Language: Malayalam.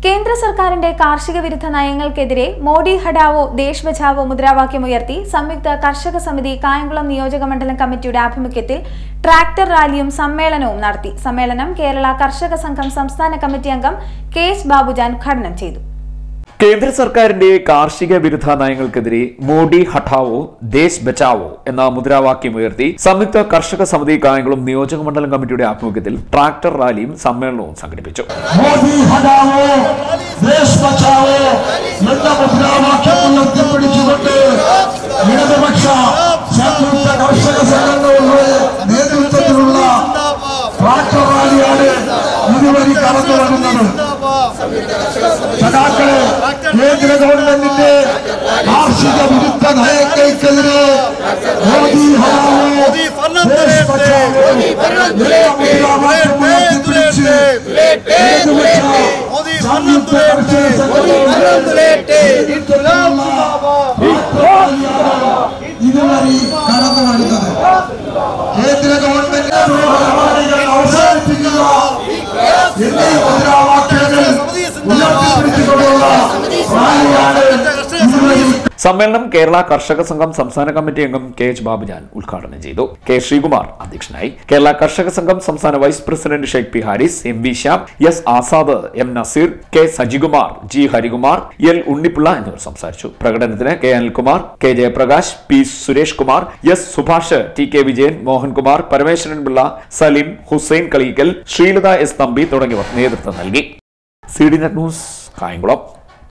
കേന്ദ്ര സർക്കാരിന്റെ കാർഷിക വിരുദ്ധ നയങ്ങൾക്കെതിരെ മോഡി ഹഡാവോ ദേശ് ബച്ചാവോ മുദ്രാവാക്യമുയർത്തി സംയുക്ത കർഷക സമിതി കായംകുളം നിയോജക മണ്ഡലം കമ്മിറ്റിയുടെ ആഭിമുഖ്യത്തിൽ ട്രാക്ടർ റാലിയും സമ്മേളനവും നടത്തി സമ്മേളനം കേരള കർഷക സംഘം സംസ്ഥാന കമ്മിറ്റി അംഗം കെ എസ് ബാബുജാൻ ഉദ്ഘാടനം ചെയ്തു കേന്ദ്ര സർക്കാരിന്റെ കാർഷിക വിരുദ്ധ നയങ്ങൾക്കെതിരെ മോഡി ഹഠാവോ ദേശ് ബച്ചാവോ എന്ന മുദ്രാവാക്യമുയർത്തി സംയുക്ത കർഷക സമിതി കായംകുളം നിയോജക മണ്ഡലം കമ്മിറ്റിയുടെ ആഭിമുഖ്യത്തിൽ ട്രാക്ടർ റാലിയും സമ്മേളനവും സംഘടിപ്പിച്ചു മോദി ഹടാവോ ദേശ് ബച്ചാവോ എന്ന മുദ്രാവാക്യം ഉയർത്തിപ്പിടിച്ചുകൊണ്ട് ഇടതുപക്ഷ സംയുക്ത കർഷക സംഘങ്ങളുടെ നേതൃത്വത്തിലുള്ള ട്രാക്ടർ റാലിയാണ് ഇതുവഴി കടന്നു വരുന്നത് സഖാക്കളെ കേന്ദ്ര ഗവൺമെന്റിന്റെ കാർഷിക വിരുദ്ധ നയങ്ങൾക്കെതിരെ മോദി ഹടാവോ ദേശ് ബച്ചാവോ എന്ന മുദ്രാവാക്യം ഉയർത്തിപ്പിടിച്ച് ഇതുവഴി കടന്നു വരുന്നത് കേന്ദ്ര ഗവൺമെന്റ് പരിപാടികൾ അവസാനിപ്പിക്കുക എന്നീ മുദ്രാവാക്യങ്ങൾ ഉയർത്തിപ്പിടിച്ചുകൊണ്ടുള്ള റാലിയാണ് ഇതുവഴി സമ്മേളനം കേരള കർഷക സംഘം സംസ്ഥാന കമ്മിറ്റി അംഗം കെ എച്ച് ബാബുജാൻ ഉദ്ഘാടനം ചെയ്തു കെ ശ്രീകുമാർ അധ്യക്ഷനായി കേരള കർഷക സംഘം സംസ്ഥാന vice president Sheikh P Haris M V Shyam S Azad M Nazeer K Sajikumar G Harikumar L Unnipillai എന്നിവർ സംസാരിച്ചു പ്രകടനത്തിന് K Anilkumar K Jayaprakash P Suresh Kumar S Subhash T K Vijayan Mohankumar Parameswaran Pillai Salim Hussain Kalikkal Sreelatha S Thampi തുടങ്ങിയവർ നേതൃത്വം നൽകി C D net news Kayamkulam